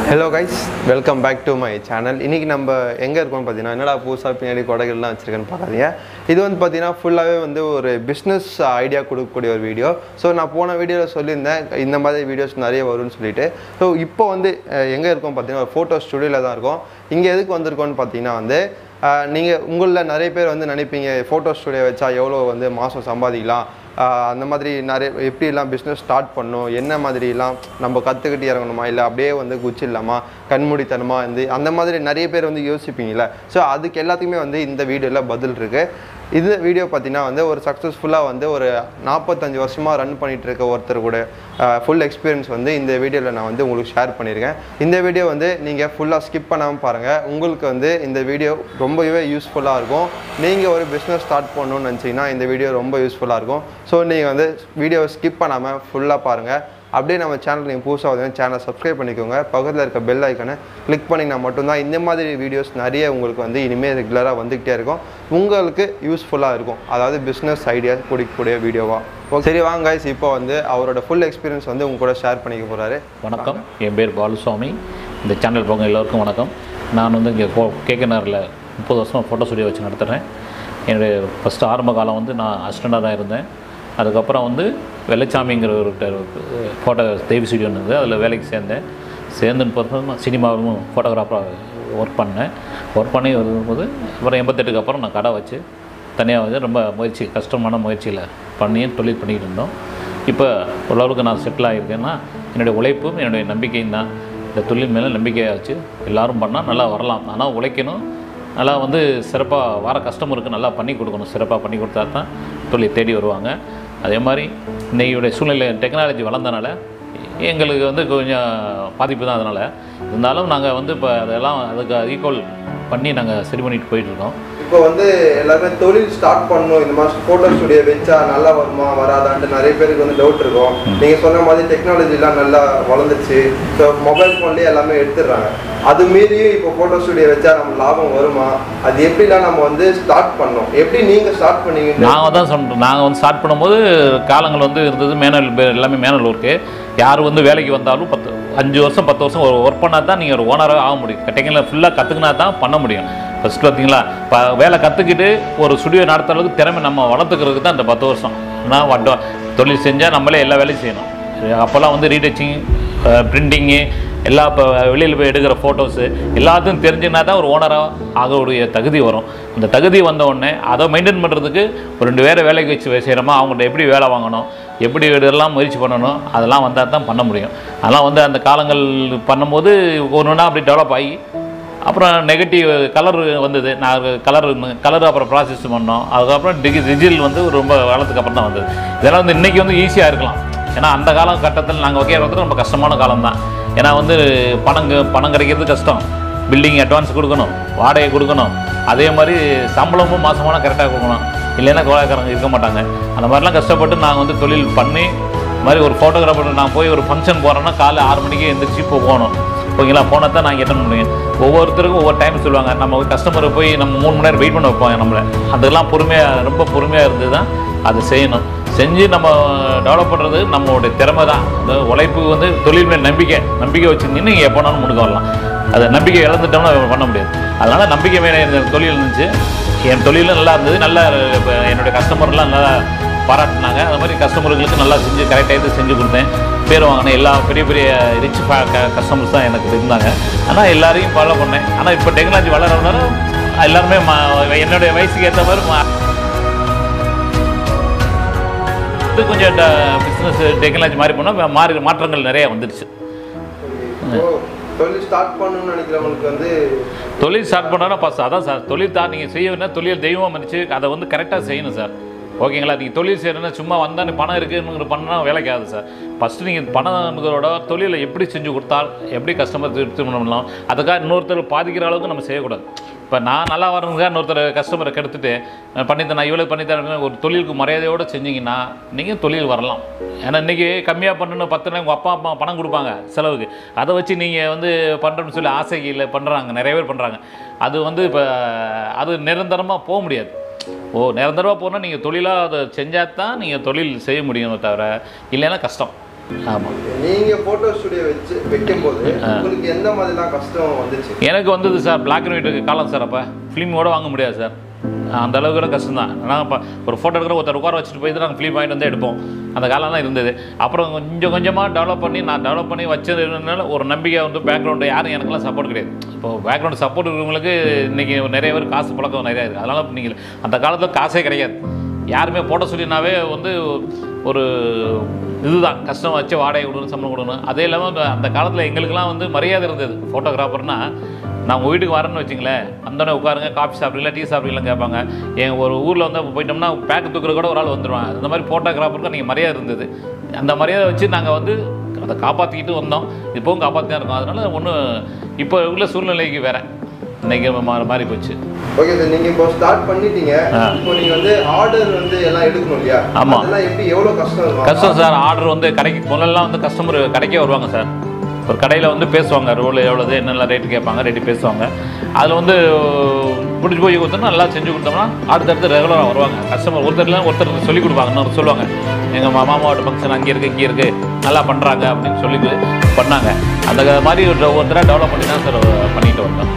Hello guys welcome back to my channel இன்றைக்கி நம்ம எங்கே இருக்கோம்னு பார்த்தீங்கன்னா என்னடா புதுசாக பின்னாடி கொடைகள்லாம் வச்சுருக்கேன்னு பார்க்காதீங்க இது வந்து பார்த்தீங்கன்னா ஃபுல்லாகவே வந்து ஒரு பிஸ்னஸ் ஐடியா கொடுக்கக்கூடிய ஒரு வீடியோ ஸோ நான் போன வீடியோவில் சொல்லியிருந்தேன் இந்த மாதிரி வீடியோஸ் நிறைய வரும்னு சொல்லிட்டு ஸோ இப்போ வந்து எங்கே இருக்கோம் பார்த்தீங்கன்னா ஒரு ஃபோட்டோ ஸ்டுடியோவில் தான் இருக்கோம் இங்கே எதுக்கு வந்திருக்கோம்னு பார்த்தீங்கன்னா வந்து நீங்கள் உங்களில் நிறைய பேர் வந்து நினைப்பீங்க ஃபோட்டோ ஸ்டுடியோ வச்சா எவ்வளோ வந்து மாதம் சம்பாதிக்கலாம் ஆஹ் அந்த மாதிரி நிறைய எப்படிலாம் பிஸ்னஸ் ஸ்டார்ட் பண்ணும் என்ன மாதிரிலாம் நம்ம கற்றுக்கிட்டு இறங்கணுமா இல்லை அப்படியே வந்து குச்சிடலாமா கண்மூடித்தனமா வந்து அந்த மாதிரி நிறைய பேர் வந்து யோசிப்பீங்கல்ல ஸோ அதுக்கு எல்லாத்துக்குமே வந்து இந்த வீடியோவில் பதில் இருக்குது இது வீடியோ பார்த்தீங்கன்னா வந்து ஒரு சக்ஸஸ்ஃபுல்லாக வந்து ஒரு நாற்பத்தஞ்சு வருஷமாக ரன் பண்ணிட்டு இருக்க ஒருத்தர் கூட ஃபுல் எக்ஸ்பீரியன்ஸ் வந்து இந்த வீடியோவில் நான் வந்து உங்களுக்கு ஷேர் பண்ணியிருக்கேன் இந்த வீடியோ வந்து நீங்கள் ஃபுல்லாக ஸ்கிப் பண்ணாமல் பாருங்கள் உங்களுக்கு வந்து இந்த வீடியோ ரொம்பவே யூஸ்ஃபுல்லாக இருக்கும் நீங்கள் ஒரு பிஸ்னஸ் ஸ்டார்ட் பண்ணணும்னு நினச்சிங்கன்னா இந்த வீடியோ ரொம்ப யூஸ்ஃபுல்லாக இருக்கும் ஸோ நீங்கள் வந்து வீடியோவை ஸ்கிப் பண்ணாமல் ஃபுல்லாக பாருங்கள் அப்படியே நம்ம சேனல் நீங்கள் புதுசாக வந்து சேனலை சப்ஸ்கிரைப் பண்ணிக்கோங்க பக்கத்தில் இருக்க பெல் ஐக்கனை கிளிக் பண்ணிங்கன்னா மட்டும்தான் இந்த மாதிரி வீடியோஸ் நிறைய உங்களுக்கு வந்து இனிமேல் ரெகுலராக வந்துக்கிட்டே இருக்கும் உங்களுக்கு யூஸ்ஃபுல்லாக இருக்கும் அதாவது பிஸ்னஸ் ஐடியா கொடுக்கக்கூடிய வீடியோவாக ஓகே சரி வாங்க guys இப்போ வந்து அவரோட ஃபுல் எக்ஸ்பீரியன்ஸ் வந்து உங்க கூட ஷேர் பண்ணிக்க போகிறாரு வணக்கம் என் பேர் பாலுசாமி இந்த சேனல் போங்க எல்லோருக்கும் வணக்கம் நான் வந்து இங்கே கோ கேகேஆரில் முப்பது வருஷம் ஃபோட்டோ ஸ்டுடியோ வச்சு நடத்துகிறேன் என்னுடைய ஃபஸ்ட்டு ஆரம்ப காலம் வந்து நான் அசிஸ்டண்ட்டாக தான் இருந்தேன் அதுக்கப்புறம் வந்து வெள்ளச்சாமிங்கிற ஒரு ஃபோட்டோ தெய்வ ஸ்டுடியோ இருந்தது அதில் வேலைக்கு சேர்ந்தேன் சேர்ந்துன்னு பார்த்தா சினிமாவும் ஃபோட்டோகிராஃபராக ஒர்க் பண்ணேன் ஒர்க் பண்ணி வரும்போது அப்புறம் எண்பத்தெட்டுக்கு அப்புறம் நான் கடை வச்சு தனியாக வந்து ரொம்ப முயற்சி கஷ்டமான முயற்சியில் பண்ணி தொழில் பண்ணிக்கிட்டு இருந்தோம் இப்போ ஓரளவுக்கு நான் செட்டில் ஆகியிருக்கேன்னா என்னுடைய உழைப்பும் என்னுடைய நம்பிக்கையும் தான் இந்த தொழில் மேலே நம்பிக்கையை வச்சு எல்லாரும் பண்ணால் நல்லா வரலாம் ஆனால் உழைக்கணும் நல்லா வந்து சிறப்பாக வர கஸ்டமருக்கு நல்லா பண்ணி கொடுக்கணும் சிறப்பாக பண்ணி கொடுத்தா தான் தொழில் தேடி வருவாங்க அதே மாதிரி இன்னையுடைய சூழ்நிலை டெக்னாலஜி வளர்ந்தனால எங்களுக்கு வந்து கொஞ்சம் பாதிப்பு தான் அதனால் இருந்தாலும் நாங்கள் வந்து இப்போ அதெல்லாம் அதுக்கு ஈக்குவல் பண்ணி நாங்கள் சரி பண்ணிட்டு போயிட்டுருக்கோம் இப்போ வந்து எல்லாருமே தொழில் ஸ்டார்ட் பண்ணணும் இந்த மாதிரி ஃபோட்டோ ஸ்டுடியோ வச்சா நல்லா வருமா வராதான்ட்டு நிறைய பேருக்கு வந்து டவுட் இருக்கும் நீங்க சொன்ன மாதிரி டெக்னாலஜிலாம் நல்லா வளர்ந்துச்சு ஸோ மொபைல் ஃபோன்லேயே எல்லாமே எடுத்துடுறாங்க அது மீறியும் இப்போ ஃபோட்டோ ஸ்டுடியோ வச்சா நம்ம லாபம் வருமா அது எப்படிலாம் நம்ம வந்து ஸ்டார்ட் பண்ணோம் எப்படி நீங்க ஸ்டார்ட் பண்ணீங்க நாங்கள் தான் சொல்கிறோம் நாங்கள் வந்து ஸ்டார்ட் பண்ணும்போது காலங்கள் வந்து இருந்தது மேனுவல் எல்லாமே மேனுவல் ஒர்க்கு யார் வந்து வேலைக்கு வந்தாலும் பத்து அஞ்சு வருஷம் பத்து வருஷம் ஒரு ஒர்க் பண்ணால் தான் நீங்கள் ஒரு ஓனராக ஆக முடியும் டெக்னிக்கலாக ஃபுல்லாக கற்றுக்கினா தான் பண்ண முடியும் ஃபஸ்ட்டு பார்த்தீங்களா இப்போ வேலை கற்றுக்கிட்டு ஒரு ஸ்டுடியோ நடத்துற அளவுக்கு திறமை நம்ம வளர்த்துக்கிறதுக்கு தான் இந்த பத்து வருஷம் நான் வட்டோ தொழில் செஞ்சால் நம்மளே எல்லா வேலையும் செய்யணும் அப்போல்லாம் வந்து ரீடச்சிங் பிரிண்டிங்கு எல்லா இப்போ வெளியில் போய் எடுக்கிற ஃபோட்டோஸு எல்லாத்தையும் தெரிஞ்சுனா தான் ஒரு ஓனராக ஆகக்கூடிய தகுதி வரும் அந்த தகுதி வந்த உடனே அதை மெயின்டைன் பண்ணுறதுக்கு ஒரு ரெண்டு பேரை வேலைக்கு வச்சு செய்கிறோமா அவங்கள்ட்ட எப்படி வேலை வாங்கணும் எப்படி இதெல்லாம் முயற்சி பண்ணணும் அதெல்லாம் வந்தால் தான் பண்ண முடியும் அதெல்லாம் வந்து அந்த காலங்கள் பண்ணும்போது ஒன்று ஒன்றா அப்படி டெவலப் ஆகி அப்புறம் நெகட்டிவ் கலர் வந்தது நான் கலர் கலர் அப்புறம் ப்ராசஸ் பண்ணோம் அதுக்கப்புறம் டிகி டிஜிட்டல் வந்து ரொம்ப காலத்துக்கு அப்புறம் தான் வந்தது இதெல்லாம் வந்து இன்றைக்கி வந்து ஈஸியாக இருக்கலாம் ஏன்னா அந்த காலகட்டத்தில் நாங்கள் வைக்கிறது ரொம்ப கஷ்டமான காலம் தான் ஏன்னா வந்து பணம் க- பணம் கிடைக்கிறது கஷ்டம் பில்டிங் அட்வான்ஸ் கொடுக்கணும் வாடகை கொடுக்கணும் அதே மாதிரி சம்பளமும் மாதமான கரெக்டாக கொடுக்கணும் இல்லைன்னா கோலாக்காரங்க இருக்க மாட்டாங்க அந்த மாதிரிலாம் கஷ்டப்பட்டு நாங்கள் வந்து தொழில் பண்ணி இந்த மாதிரி ஒரு ஃபோட்டோகிராஃபர் நான் போய் ஒரு ஃபங்க்ஷன் போகிறேன்னா காலை ஆறு மணிக்கு எந்திரிச்சு இப்போ போகணும் ஓகேங்களா போனால் தான் நான் அட்டன் முடியும் ஒவ்வொருத்தருக்கும் ஒவ்வொரு டைம் சொல்லுவாங்க நம்ம கஸ்டமரை போய் நம்ம மூணு மணி நேரம் வெயிட் பண்ண வைப்பாங்க நம்மளை அதெல்லாம் பொறுமையாக ரொம்ப பொறுமையாக இருந்து தான் அதை செய்யணும் செஞ்சு நம்ம டெவலப் பண்ணுறது நம்மளுடைய திறமை தான் அந்த உழைப்பு வந்து தொழில் மேல் நம்பிக்கை நம்பிக்கை வச்சுருந்தீங்கன்னா நீங்கள் எப்போனாலும் முன்னுக்கு வரலாம் அதை நம்பிக்கை இழந்துட்டோம்னா பண்ண முடியாது அதனால் நம்பிக்கை மேலே இருந்த தொழில் இருந்துச்சு என் தொழிலும் நல்லா இருந்தது நல்லா இப்போ என்னுடைய கஸ்டமர்லாம் நல்லா பாராட்டினாங்க அது மாதிரி கஸ்டமர்களுக்கு நல்லா செஞ்சு கரெக்டாக எடுத்து செஞ்சு கொடுத்தேன் பேர் வாங்கினேன் எல்லா பெரிய பெரிய ரிச் கஸ்டமர்ஸ் தான் எனக்கு இருந்தாங்க ஆனால் எல்லாரையும் ஃபாலோ பண்ணேன் ஆனால் இப்போ டெக்னாலஜி வளர்றதுனால எல்லாருமே மா- என்னுடைய வயசுக்கு ஏற்ற மாதிரி மா இது கொஞ்சம் பிஸ்னஸ் டெக்னாலஜி மாறி போனால் மாறி மாற்றங்கள் நிறைய வந்துடுச்சு தொழில் ஸ்டார்ட் பண்ணணும்னு நினைக்கிறவங்களுக்கு வந்து தொழில் ஸ்டார்ட் பண்ணோன்னா ஃபஸ்ட் அதான் சார் தொழில் தான் நீங்கள் செய்யணும்னா தொழில் தெய்வம் இருந்துச்சு அதை வந்து கரெக்டாக செய்யணும் சார் ஓகேங்களா நீங்கள் தொழில் செய்யணும்னா சும்மா வந்தால் பணம் இருக்குன்னு பண்ணால் வேலைக்கு ஆகுது சார் ஃபஸ்ட்டு நீங்கள் பணம்ங்கிறோட தொழிலை எப்படி செஞ்சு கொடுத்தால் எப்படி கஸ்டமர் திருப்தி பண்ணலாம் அதுக்காக இன்னொருத்தர் பாதிக்கிற அளவுக்கு நம்ம செய்யக்கூடாது இப்போ நான் நல்லா வரணுங்க இன்னொருத்தர் கஸ்டமரை கெடுத்துட்டு நான் பண்ணித்தேன் நான் இவ்வளோ பண்ணித்தரேன் ஒரு தொழிலுக்கு மரியாதையோடு செஞ்சீங்கன்னா நீங்கள் தொழில் வரலாம் ஏன்னா இன்றைக்கி கம்மியாக பண்ணணும் பத்து நாள் உங்கள் அப்பா அம்மா பணம் கொடுப்பாங்க செலவுக்கு அதை வச்சு நீங்கள் வந்து பண்ணுறோன்னு சொல்லி ஆசையில் பண்ணுறாங்க நிறைய பேர் பண்ணுறாங்க அது வந்து இப்போ அது நிரந்தரமாக போக முடியாது ஓ நிரந்தரமாக போனால் நீங்கள் தொழிலாக அதை செஞ்சால் தான் நீங்கள் தொழில் செய்ய முடியுமே தவிர இல்லைன்னா கஷ்டம் ஆமாம் நீங்க போட்டோ ஸ்டுடியோ வச்சு வைக்கும்போது உங்களுக்கு எந்த மாதிரிலாம் கஷ்டம் வந்துச்சு எனக்கு வந்தது சார் பிளாக் அண்ட் ஒயிட் காலம் சார் அப்போ ஃபிலிமோட வாங்க முடியாது சார் அந்த அளவுக்கு கூட கஷ்டம் தான் நாங்கள் இப்போ ஒரு ஃபோட்டோ எடுக்கிற ஒருத்தர் உட்கார வச்சுட்டு போய் தான் நாங்கள் ஃபிலிம் வாங்கிட்டு வந்து எடுப்போம் அந்த காலம் தான் இருந்தது அப்புறம் கொஞ்சம் கொஞ்சமாக டெவலப் பண்ணி நான் டெவலப் பண்ணி வச்சதுனால ஒரு நம்பிக்கை வந்து பேக்ரவுண்டு யாரும் எனக்கெல்லாம் சப்போர்ட் கிடையாது இப்போ பேக்ரவுண்ட் சப்போர்ட் இருக்கிறவங்களுக்கு இன்றைக்கி நிறைய பேர் காசு பழக்கம் நிறையா இருக்குது அதனால் நீங்கள் அந்த காலத்தில் காசே கிடையாது யாருமே போட சொல்லினாவே வந்து ஒரு இதுதான் கஷ்டம் வச்சு வாடகை கொடுக்கணும் சம்பளம் கொடுக்கணும் அதே இல்லாமல் அந்த காலத்தில் எங்களுக்கெல்லாம் வந்து மரியாதை இருந்தது ஃபோட்டோகிராஃபர்னா நான் உங்கள் வீட்டுக்கு வரேன்னு வச்சுங்களேன் அந்தோடனே உட்காருங்க காஃபி சாப்பிட்றீங்களா டீ சாப்பிட்றீங்களா கேட்பாங்க என் ஒரு ஊரில் வந்து அப்போ போயிட்டோம்னா பேக்கு தூக்குற கூட ஒரு ஆள் வந்துடுவாங்க அந்த மாதிரி ஃபோட்டோகிராஃபருக்கு நீங்கள் மரியாதை இருந்தது அந்த மரியாதை வச்சு நாங்கள் வந்து அதை காப்பாற்றிக்கிட்டு வந்தோம் இப்போவும் காப்பாற்றி தான் இருக்கோம் அதனால் ஒன்றும் இப்போ உள்ள சூழ்நிலைக்கு வேறு இன்றைக்கி மா- மாறி போச்சு ஓகே சார் நீங்க இப்போ ஸ்டார்ட் பண்ணிட்டீங்க இப்போ நீங்க வந்து ஆர்டர் வந்து எல்லாம் எடுக்கணும் இல்லையா ஆமா. அதெல்லாம் எப்படி எவ்வளவு கஷ்டம் இருக்கும் கஷ்டம் சார் ஆர்டர் வந்து கடைக்கு முதல்லாம் வந்து கஸ்டமர் கடைக்கே வருவாங்க சார் ஒரு கடையில் வந்து பேசுவாங்க ரோல் எவ்வளோது என்னென்ன ரேட்டு கேட்பாங்க ரேட்டு பேசுவாங்க அதில் வந்து பிடிச்சி போய் கொடுத்தோம்னா நல்லா செஞ்சு கொடுத்தோம்னா அடுத்தடுத்து ரெகுலராக வருவாங்க கஸ்டமர் ஒருத்தர்லாம் ஒருத்தர் வந்து சொல்லி கொடுப்பாங்க இன்னொரு சொல்லுவாங்க எங்கள் மாமாவோட ஃபங்க்ஷன் அங்கே இருக்குது இங்கே இருக்குது நல்லா பண்ணுறாங்க அப்படின்னு சொல்லி பண்ணாங்க அந்த மாதிரி ஒரு ஒருத்தராக டெவலப் பண்ணி தான் சார் பண்ணிட்டு வந்தோம்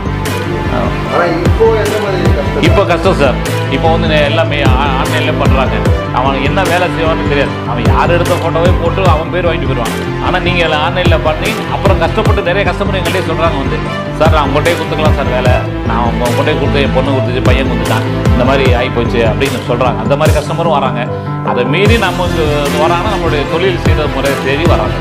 ஆனா இப்போ எந்த மாதிரி கஷ்டம் இப்போ கஷ்டம் சார் இப்போ வந்து நே- எல்லாமே ஆன்லைனில் பண்ணுறாங்க அவன் என்ன வேலை செய்வான்னு தெரியாது அவன் யார் எடுத்த ஃபோட்டோவே போட்டு அவன் பேர் வாங்கிட்டு போயிடுவான் ஆனால் நீங்கள் ஆன்லைனில் பண்ணி அப்புறம் கஷ்டப்பட்டு நிறைய கஸ்டமர் எங்கள்கிட்டயே சொல்கிறாங்க வந்து சார் நான் உங்கள்கிட்டயே கொடுத்துக்கலாம் சார் வேலை நான் உங்க உங்கள்கிட்டயே கொடுத்து என் பொண்ணு கொடுத்துச்சு பையன் கொடுத்துட்டான் இந்த மாதிரி ஆகிப்போச்சு அப்படின்னு சொல்கிறாங்க அந்த மாதிரி கஸ்டமரும் வராங்க அதை மீறி நமக்கு வராங்கன்னா நம்மளுடைய தொழில் செய்த முறை தேடி வராங்க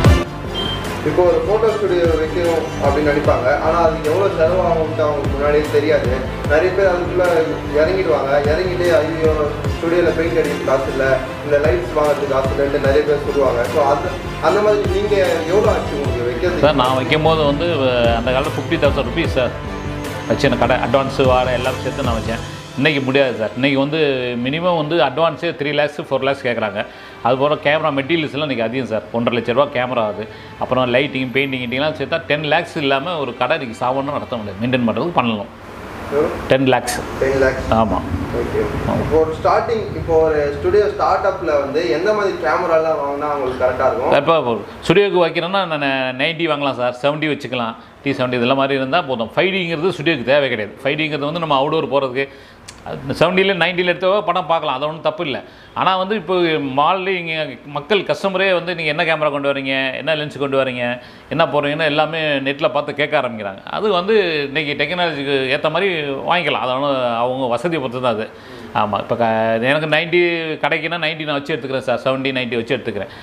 இப்போ ஒரு போட்டோ ஸ்டுடியோ வைக்கணும் அப்படின்னு நினைப்பாங்க ஆனா அதுக்கு எவ்வளவு செலவாகும்ட்டு அவங்களுக்கு முன்னாடியே தெரியாது நிறைய பேர் அதுக்குள்ள இறங்கிடுவாங்க இறங்கிட்டு ஐயோ ஸ்டுடியோல பெயிண்ட் அடிக்க காசு இல்லை இல்லை லைட்ஸ் வாங்குறதுக்கு காசு இல்லைன்னு நிறைய பேர் சொல்லுவாங்க ஸோ அது அந்த மாதிரி நீங்க எவ்வளவு ஆச்சு உங்களுக்கு வைக்கிறது சார் நான் வைக்கும்போது வந்து அஹ், அந்த காலத்தில் ஃபிஃப்டி தௌசண்ட் ருபீஸ் சார் வச்சேன் கடை அட்வான்ஸு வாடகை எல்லாம் சேர்த்து நான் வச்சேன் இன்றைக்கி முடியாது சார் இன்றைக்கி வந்து மினிமம் வந்து அட்வான்ஸே த்ரீ லேக்ஸ் ஃபோர் லேக்ஸ் கேட்குறாங்க அது போல் கேமரா மெட்டீரியல்ஸ்லாம் இன்றைக்கி அதிகம் சார் ஒன்றரை லட்ச ரூபா கேமரா ஆகுது அப்புறம் லைட்டிங் பெயிண்டிங் கிட்டிங்லாம் சேர்த்தா டென் லேக்ஸ் இல்லாமல் ஒரு கடை இன்றைக்கி சாவணும் நடத்த முடியாது மெயின்டைன் பண்ணுறதுக்கு பண்ணலாம் டென் லேக்ஸ் டென் லேக்ஸ் ஆமாம் ஓகே இப்போ ஒரு ஸ்டார்டிங் இப்போ ஒரு ஸ்டுடியோ ஸ்டார்ட் அப்ல வந்து எந்த மாதிரி கேமராலாம் வாங்கினா உங்களுக்கு கரெக்டாக இருக்கும் இப்போ ஸ்டுடியோக்கு வைக்கிறேன்னா நான் நைன்ட்டி வாங்கலாம் சார் செவன்ட்டி வச்சுக்கலாம் டி செவன்ட்டி இதெல்லாம் மாதிரி இருந்தால் போதும் ஃபைவ் டிங்கிறது ஸ்டுடியோக்கு தேவை கிடையாது ஃபைவ் டிங்கிறது வந்து நம்ம அவுடோர் போகிறதுக்கு செவன்ட்டியில் நைன்ட்டியில் எடுத்தவோ படம் பார்க்கலாம் அது ஒன்றும் தப்பு இல்லை ஆனால் வந்து இப்போ மால்ல இங்கே மக்கள் கஸ்டமரே வந்து நீங்கள் என்ன கேமரா கொண்டு வரீங்க என்ன லென்ஸ் கொண்டு வரீங்க என்ன போடுறீங்கன்னு எல்லாமே நெட்டில் பார்த்து கேட்க ஆரம்பிக்கிறாங்க அது வந்து இன்றைக்கி டெக்னாலஜிக்கு ஏற்ற மாதிரி வாங்கிக்கலாம் அது ஒன்றும் அவங்க வசதியை பொறுத்து தான் அது ஆமாம் இப்போ க எனக்கு நைன்ட்டி கிடைக்குன்னா நைன்ட்டி நான் வச்சு எடுத்துக்கிறேன் சார் செவன்ட்டி நைன்ட்டி வச்சு எடுத்துக்கிறேன்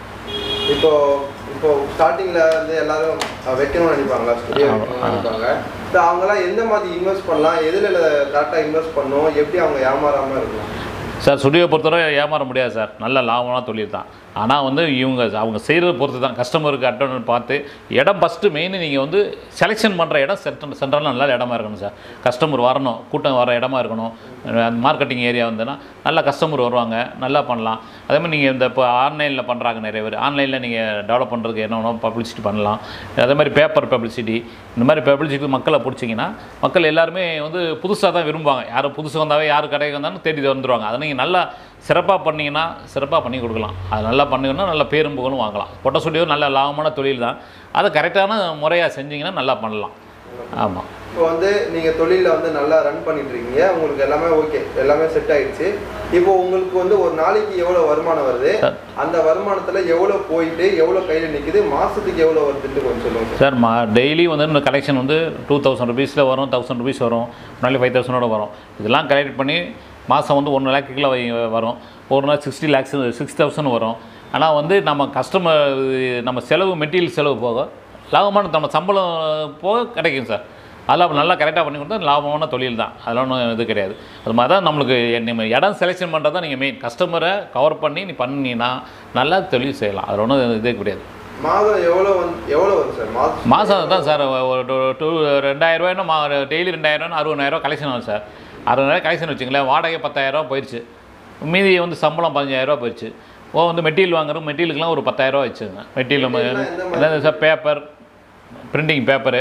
இப்போ இப்போ ஸ்டார்டிங்ல வந்து எல்லாரும் அஹ், வைக்கணும்னு நினைப்பாங்களா ஸ்டுடியோ வைக்கணும்னு நினைப்பாங்க ஸோ அவங்களாம் எந்த மாதிரி இன்வெஸ்ட் பண்ணலாம் எதுல கரெக்டாக இன்வெஸ்ட் பண்ணணும் எப்படி அவங்க ஏமாறாம இருக்கலாம் சார் ஸ்டுடியோ பொறுத்தவரை ஏமாற முடியாது சார் நல்ல லாபமான தொழில் தான் ஆனால் வந்து இவங்க அவங்க செய்கிறத பொறுத்து தான் கஸ்டமருக்கு அட்டன் பார்த்து இடம் ஃபஸ்ட்டு மெயின் நீங்கள் வந்து செலெக்ஷன் பண்ணுற இடம் சென்டர் சென்டரில் நல்ல இடமா இருக்கணும் சார் கஸ்டமர் வரணும் கூட்டம் வர இடமா இருக்கணும் மார்க்கெட்டிங் ஏரியா வந்துன்னா நல்லா கஸ்டமர் வருவாங்க நல்லா பண்ணலாம் அதே மாதிரி நீங்கள் இந்த இப்போ ஆன்லைனில் பண்ணுறாங்க நிறைய பேர் ஆன்லைனில் நீங்கள் டெவலப் பண்ணுறதுக்கு என்ன வேணும் பப்ளிசிட்டி பண்ணலாம் அதே மாதிரி பேப்பர் பப்ளிசிட்டி இந்த மாதிரி பப்ளிசிட்டி மக்களை பிடிச்சிங்கன்னா மக்கள் எல்லாருமே வந்து புதுசாக தான் விரும்புவாங்க யாரும் புதுசு வந்தாவே யார் கடைக்கு வந்தாலும் தேடி வந்துடுவாங்க அதை நீங்கள் நல்லா சிறப்பாக பண்ணீங்கன்னா சிறப்பாக பண்ணி கொடுக்கலாம் அது நல்லா பண்ணுங்கன்னா நல்ல பேரும் புகழும் வாங்கலாம் பொட்டை ஸ்டுடியோ நல்ல லாபமான தொழில் தான் அதை கரெக்டான முறையாக செஞ்சீங்கன்னா நல்லா பண்ணலாம் ஆமாம் இப்போ வந்து நீங்க தொழில வந்து நல்லா ரன் பண்ணிட்டு இருக்கீங்க உங்களுக்கு எல்லாமே ஓகே எல்லாமே செட் ஆயிடுச்சு இப்போ உங்களுக்கு வந்து ஒரு நாளைக்கு எவ்வளவு வருமானம் வருது அந்த வருமானத்துல எவ்வளவு போயிட்டு எவ்வளவு கையில நிக்குது மாசத்துக்கு எவ்வளவு வருதுன்னு கொஞ்சம் சொல்லுங்க சார் சார் மா டெய்லி வந்து இந்த கலெக்ஷன் வந்து டூ தௌசண்ட் ருபீஸில் வரும் தௌசண்ட் ருபீஸ் வரும் நாளைக்கு ஃபைவ் தௌசண்டோட வரும் இதெல்லாம் கலெக்ட் பண்ணி மாதம் வந்து ஒன்று லேக்குக்குள்ள வரும் ஒரு நாள் சிக்ஸ்டி லேக்ஸ் சிக்ஸ் தௌசண்ட் வரும் ஆனால் வந்து நம்ம கஸ்டமர் நம்ம செலவு மெட்டீரியல் செலவு போக லாபமான நம்ம சம்பளம் போக கிடைக்கும் சார் அதெல்லாம் நல்லா கரெக்டாக பண்ணி கொடுத்தா லாபமான தொழில் தான் அதெல்லாம் ஒன்றும் இது கிடையாது அது மாதிரி தான் நம்மளுக்கு நம்ம இடம் செலெக்ஷன் பண்ணுறது தான் நீங்கள் மெயின் கஸ்டமரை கவர் பண்ணி நீ பண்ணீங்கன்னா நல்லா தொழில் செய்யலாம் அது ஒன்றும் இதே கிடையாது மாதம் எவ்வளவு வந்து எவ்வளவு வரும் சார் மாதம் மாதம் தான் சார் ஒரு டூ- டூ ரெண்டாயிரரூவாய்னா மா டெய்லி ரெண்டாயிரம் அறுபதாயிரம் கலெக்ஷன் ஆகும் சார் அறுபதாயிரம் கலெக்ஷன் வச்சுங்களேன் வாடகை பத்தாயிரரூவா போயிடுச்சு மீதி வந்து சம்பளம் பதினஞ்சாயிரரூவா போயிடுச்சு ஓ வந்து மெட்டீரியல் வாங்குறோம் மெட்டீரியலுக்குலாம் ஒரு பத்தாயிரரூவா வச்சுங்க மெட்டீரியல் மெட்டீரியல்னா எந்த மாதிரி? அதாவது சார் பேப்பர் பிரிண்டிங் பேப்பரு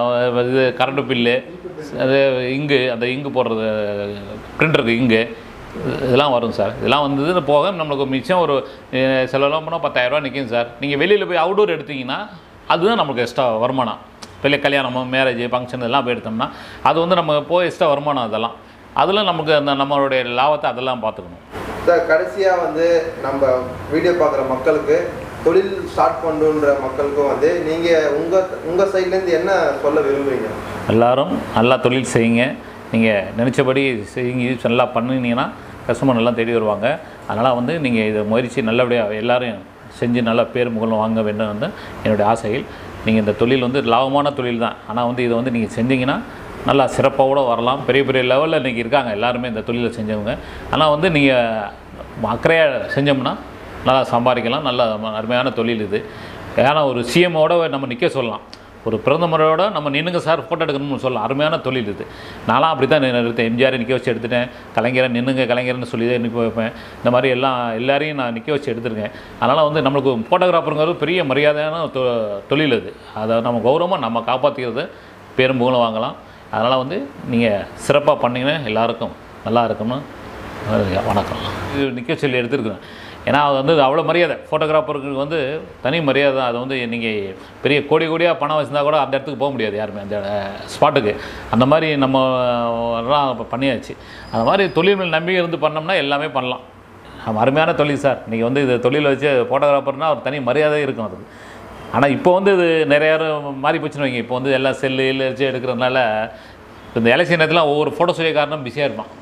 இது கரண்ட் பில்லு அது இங்கு அந்த இங்கு போடுறது பிரிண்டருக்கு இங்கு இதெல்லாம் வரும் சார் இதெல்லாம் வந்தது போக நம்மளுக்கு மிச்சம் ஒரு அஹ், செலவெல்லாம் போனால் பத்தாயிரரூபா நிற்கும் சார் நீங்கள் வெளியில் போய் அவுடோர் எடுத்தீங்கன்னா அதுதான் நமக்கு எக்ஸ்ட்ரா வருமானம் வெளியே கல்யாணம் மேரேஜ் ஃபங்க்ஷன் இதெல்லாம் போய் எடுத்தோம்னா அது வந்து நம்ம போய் எக்ஸ்ட்ரா வருமானம் அதெல்லாம் அதில் நமக்கு அந்த நம்மளுடைய லாபத்தை அதெல்லாம் பார்த்துக்கணும் சார் கடைசியாக வந்து நம்ம வீடியோ பார்க்குற மக்களுக்கு தொழில் ஸ்டார்ட் பண்ணுன்ற மக்களுக்கும் வந்து நீங்கள் உங்கள் உங்கள் சைட்லேருந்து என்ன சொல்ல விரும்புறீங்க எல்லாரும் நல்லா தொழில் செய்யுங்க நீங்கள் நினச்சபடி செய்யுங்க நல்லா பண்ணினீங்கன்னா கஸ்டமர் நல்லா தேடி வருவாங்க அதனால் வந்து நீங்கள் இதை முயற்சி நல்லபடியாக எல்லாரும் செஞ்சு நல்லா பேர் முகலும் வாங்க வேண்டும் வந்து என்னுடைய ஆசைகள் நீங்கள் இந்த தொழில் வந்து லாபமான தொழில் தான் ஆனால் வந்து இதை வந்து நீங்கள் செஞ்சீங்கன்னா நல்லா சிறப்பாக கூட வரலாம் பெரிய பெரிய லெவலில் இன்றைக்கி இருக்காங்க எல்லாருமே இந்த தொழிலை செஞ்சவங்க ஆனால் வந்து நீங்கள் அக்கறையாக செஞ்சோம்னா நல்லா சம்பாதிக்கலாம் நல்ல அருமையான தொழில் இது ஏன்னா ஒரு சிஎம்மோட நம்ம நிற்க சொல்லலாம் ஒரு பிரதமரோட நம்ம நின்னுங்க சார் ஃபோட்டோ எடுக்கணும்னு சொல்லலாம் அருமையான தொழில் இது நான்லாம் அப்படி தான் நிறுத்தேன் எம்ஜிஆர் நிற்க வச்சு எடுத்துட்டேன் கலைஞரை நின்னுங்க கலைஞர்னு சொல்லி தான் நிற்க வைப்பேன் இந்த மாதிரி எல்லாம் எல்லாரையும் நான் நிற்க வச்சு எடுத்திருக்கேன் அதனால் வந்து நம்மளுக்கு ஃபோட்டோகிராஃபருங்கிறது பெரிய மரியாதையான தொ தொழில் அது அதை நம்ம கௌரவமாக நம்ம காப்பாற்றிக்கிறது பேரும் புகழும் வாங்கலாம் அதனால் வந்து நீங்கள் சிறப்பாக பண்ணீங்கன்னா எல்லாருக்கும் நல்லா இருக்கணும் வணக்கம் இது நிற்க சொல்லி எடுத்துருக்குறேன் ஏன்னா அது வந்து அவ்வளோ மரியாதை ஃபோட்டோகிராஃபருக்கு வந்து தனி மரியாதை தான் அது வந்து நீங்கள் பெரிய கோடி கோடியாக பணம் வச்சிருந்தா கூட அந்த இடத்துக்கு போக முடியாது யாருமே அந்த ஸ்பாட்டுக்கு அந்த மாதிரி நம்ம எல்லாம் இப்போ பண்ணியாச்சு அந்த மாதிரி தொழில் மேல் நம்பிக்கை இருந்து பண்ணோம்னா எல்லாமே பண்ணலாம் ஆமா, அருமையான தொழில் சார் நீங்கள் வந்து இது தொழிலை வச்சு ஃபோட்டோகிராஃபர்னால் ஒரு தனி மரியாதை இருக்கும் அதுக்கு ஆனால் இப்போ வந்து இது நிறைய பேர் மாறி போச்சுன்னு வைங்க இப்போ வந்து எல்லாம் செல்லு இல்லை வச்சு எடுக்கிறதுனால இந்த எலெக்ஷன் நேரத்தில் ஒவ்வொரு ஃபோட்டோ காரணம் பிஸியாக இருப்பான்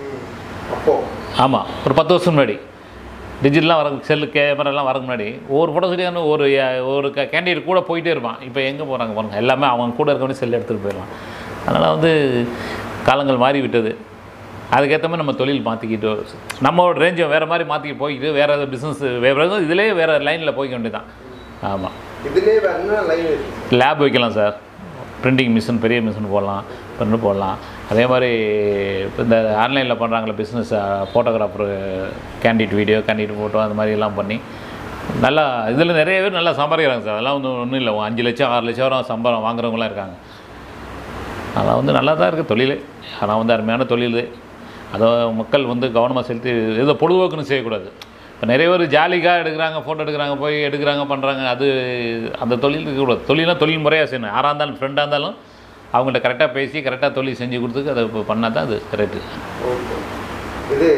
அப்போது ஆமாம் ஒரு பத்து வருஷம் முன்னாடி டிஜிட்டலாம் வர செல்லு கேமராலாம் வரக்கு முன்னாடி ஒவ்வொரு ஃபோட்டோ ஸ்டுடியோன்னு ஒரு அஹ், ஒரு கேண்டிடேட் கூட போயிட்டே இருப்பான் இப்போ எங்கே போகிறாங்க பாருங்க எல்லாமே அவங்க கூட இருக்கவனே செல் எடுத்துகிட்டு போயிடலாம் அதனால் வந்து காலங்கள் மாறி விட்டது அதுக்கேற்ற மாதிரி நம்ம தொழில் மாற்றிக்கிட்டு நம்மளோட ரேஞ்சை வேறு மாதிரி மாற்றிக்கிட்டு போய்க்கிட்டு வேறு ஏதாவது பிஸ்னஸ் வேறு இதிலே வேறு லைனில் போய்க்க வேண்டியதான் ஆமாம் இதுலேயே வேறு என்ன லைன் இருக்கு லேப் வைக்கலாம் சார் பிரிண்டிங் மிஷின் பெரிய மிஷின் போடலாம் பிரிண்ட் போடலாம் அதே மாதிரி இப்ப இந்த ஆன்லைனில் பண்ணுறாங்களே business photographer candid video candid photo அந்த மாதிரி எல்லாம் பண்ணி நல்லா இதில் நிறைய பேர் நல்லா சம்பாதிக்கிறாங்க சார் அதெல்லாம் வந்து ஒன்றும் இல்லை அஞ்சு லட்சம் ஆறு லட்சம் வரை சம்பளம் வாங்குறவங்களாம் இருக்காங்க அதெல்லாம் வந்து நல்லா தான் இருக்குது தொழில் ஆனால் வந்து அருமையான தொழில் அதை மக்கள் வந்து கவனமாக செலுத்தி ஏதோ பொழுதுபோக்குன்னு செய்யக்கூடாது இப்போ நிறைய பேர் ஜாலிக்காக எடுக்கிறாங்க ஃபோட்டோ எடுக்கிறாங்க போய் எடுக்கிறாங்க பண்ணுறாங்க அது அந்த தொழில் இருக்கக்கூடாது தொழிலாம் தொழில் முறையாக செய்யணும் யாராக இருந்தாலும் ஃப்ரெண்டாக இருந்தாலும் அவங்கள்ட்ட கரெக்டாக பேசி கரெக்டாக தொழில் செஞ்சு கொடுத்துக்கு அதை இப்போ பண்ணால் தான் அது கரெக்டு ஓகே இது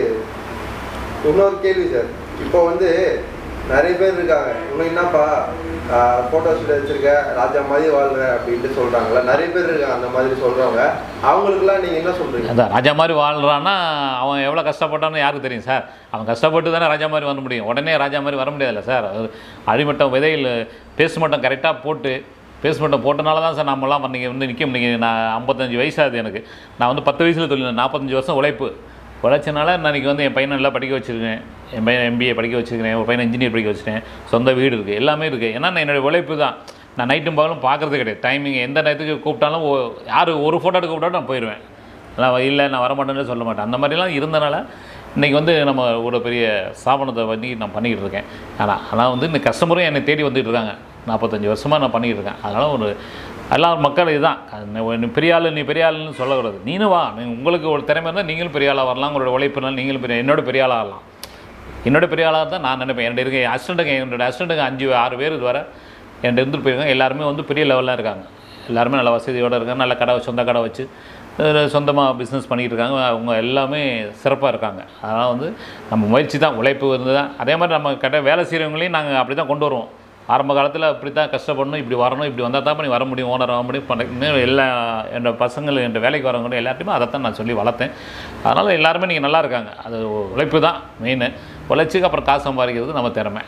இன்னொரு கேள்வி சார் இப்போ வந்து நிறைய பேர் இருக்காங்க இன்னும் என்னப்பா ஃபோட்டோ ஸ்டுடியோ வச்சிருக்க ராஜா மாதிரி வாழ்ற அப்படின்ட்டு சொல்கிறாங்களா நிறைய பேர் இருக்காங்க அந்த மாதிரி சொல்கிறவங்க அவங்களுக்குலாம் நீங்கள் என்ன சொல்கிறீங்க அதான் ராஜா மாதிரி வாழ்கிறான்னா அவன் எவ்வளோ கஷ்டப்பட்டான்னு யாருக்கு தெரியும் சார் அவன் கஷ்டப்பட்டு தானே ராஜா மாதிரி வர முடியும் உடனே ராஜா மாதிரி வர முடியாதுல்ல சார் அது அடிமட்டம் விதையில் பேசு மட்டம் கரெக்டாக போட்டு பேசு மட்டம் போட்டனால தான் சார் நம்மலாம் பண்ணி வந்து நிற்க முடியும் நான் ஐம்பத்தஞ்சு வயசாகுது எனக்கு நான் வந்து பத்து வயசில் தொழில் நாற்பத்தஞ்சு வருஷம் உழைப்பு உழைச்சனால நான் இன்னைக்கு வந்து என் பையனை நல்லா படிக்க வச்சிருக்கேன் என் பையன் எம்பிஏ படிக்க வச்சிருக்கேன் ஒரு பையனை இன்ஜினியர் படிக்க வச்சிட்டேன் சொந்த வீடு இருக்குது எல்லாமே இருக்குது ஏன்னா நான் என்னுடைய உழைப்பு தான் நான் நைட்டும் பகலும் பார்க்குறது கிடையாது டைமிங் எந்த நேரத்துக்கு கூப்பிட்டாலும் ஒ- யார் ஒரு ஃபோட்டோ எடுக்க கூப்பிட்டாலும் நான் போயிடுவேன் நான் இல்லை நான் வரமாட்டேன்னு சொல்ல மாட்டேன் அந்த மாதிரிலாம் இருந்தனால இன்றைக்கி வந்து நம்ம ஒரு பெரிய ஸ்தாபனத்தை பண்ணி நான் பண்ணிக்கிட்டு இருக்கேன் ஆனால் ஆனால் வந்து இந்த கஸ்டமரும் என்னை தேடி வந்துட்டு இருக்காங்க நாற்பத்தஞ்சு வருஷமாக நான் பண்ணிக்கிட்டு இருக்கேன் அதனால் ஒரு எல்லா மக்கள் இதுதான் அது நீ பெரிய ஆள் நீ பெரிய ஆளுன்னு சொல்லக்கூடாது நீனும் வா நீ உங்களுக்கு ஒரு திறமை இருந்தால் நீங்களும் பெரிய ஆளாக வரலாம் உங்களோட உழைப்புனால நீங்களும் பெரிய என்னோட பெரிய ஆளாக ஆகலாம் என்னோட பெரிய ஆளாக தான் நான் நினைப்பேன் என்கிட்ட இருக்க அசிஸ்டண்ட்டுங்க என்னோட அசிஸ்டண்ட்டுங்க அஞ்சு ஆறு பேர் இதுவரை என்கிட்ட இருந்துட்டு போயிருக்காங்க எல்லாருமே வந்து பெரிய லெவலில் இருக்காங்க எல்லாருமே நல்ல வசதியோடு இருக்காங்க நல்ல கடை சொந்த கடை வச்சு சொந்தமாக பிஸ்னஸ் பண்ணிகிட்டு இருக்காங்க அவங்க எல்லாமே சிறப்பாக இருக்காங்க அதனால் வந்து நம்ம முயற்சி தான் உழைப்பு இருந்து தான் அதே மாதிரி நம்ம கிட்ட வேலை செய்கிறவங்களையும் நாங்கள் அப்படி தான் கொண்டு வருவோம் ஆரம்ப காலத்தில் அப்படி தான் கஷ்டப்படணும் இப்படி வரணும் இப்படி வந்தால் தான் பண்ணி வர முடியும் ஓனர் ஆக முடியும் பண்ண எல்லா என்னோட பசங்கள் என் வேலைக்கு வரவங்க எல்லாத்தையுமே அதை தான் நான் சொல்லி வளர்த்தேன் அதனால் எல்லாருமே நீங்கள் நல்லா இருக்காங்க அது உழைப்பு தான் மெயின் உழைச்சிக்கு அப்புறம் காசு சம்பாதிக்கிறது நம்ம திறமை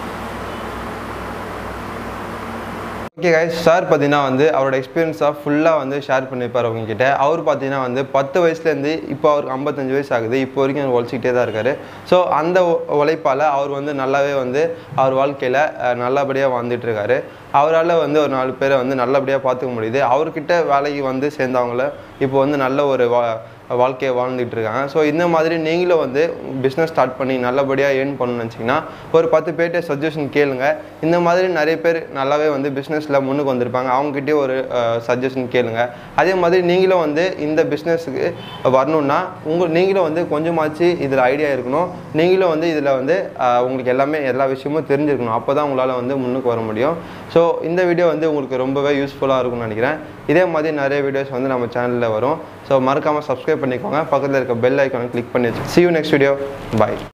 ஓகே கைஸ் சார் பார்த்தீங்கன்னா வந்து அவரோட எக்ஸ்பீரியன்ஸாக ஃபுல்லாக வந்து ஷேர் பண்ணியிருப்பார் உங்ககிட்ட அவர் பார்த்தீங்கன்னா வந்து பத்து வயசுலேருந்து இப்போ அவருக்கு ஐம்பத்தஞ்சு வயசு ஆகுது இப்போ வரைக்கும் அவர் உழைச்சிக்கிட்டே தான் இருக்காரு ஸோ அந்த உ- உழைப்பால் அவர் வந்து நல்லாவே வந்து அவர் வாழ்க்கையில் நல்லபடியாக வாழ்ந்துட்டு இருக்காரு அவரால் வந்து ஒரு நாலு பேரை வந்து நல்லபடியாக பார்த்துக்க முடியுது அவர்கிட்ட வேலைக்கு வந்து சேர்ந்தவங்கள இப்போ வந்து நல்ல ஒரு வா வாழ்க்கையை வாழ்ந்துட்டு இருக்காங்க ஸோ இந்த மாதிரி நீங்களும் வந்து பிஸ்னஸ் ஸ்டார்ட் பண்ணி நல்லபடியாக ஏர்ன் பண்ணணும்னு நினச்சிங்கன்னா ஒரு பத்து பேர்கிட்ட சஜஷன் கேளுங்க இந்த மாதிரி நிறைய பேர் நல்லாவே வந்து பிஸ்னஸில் முன்னுக்கு வந்திருப்பாங்க அவங்ககிட்டயே ஒரு சஜஷன் கேளுங்க அதே மாதிரி நீங்களும் வந்து இந்த பிஸ்னஸுக்கு வரணும்னா உங்கள் நீங்களும் வந்து கொஞ்சமாச்சு இதில் ஐடியா இருக்கணும் நீங்களும் வந்து இதில் வந்து அஹ், உங்களுக்கு எல்லாமே எல்லா விஷயமும் தெரிஞ்சிருக்கணும் அப்போ தான் உங்களால் வந்து முன்னுக்கு வர முடியும் ஸோ இந்த வீடியோ வந்து உங்களுக்கு ரொம்பவே யூஸ்ஃபுல்லாக இருக்கும்னு நினைக்கிறேன் இதே மாதிரி நிறைய வீடியோஸ் வந்து நம்ம சேனலில் வரும் ஸோ மறக்காமல் சப்ஸ்கிரைப் பண்ணிக்கோங்க பக்கத்தில் இருக்க பெல் ஐக்கானை கிளிக் பண்ணி வச்சு see you next video bye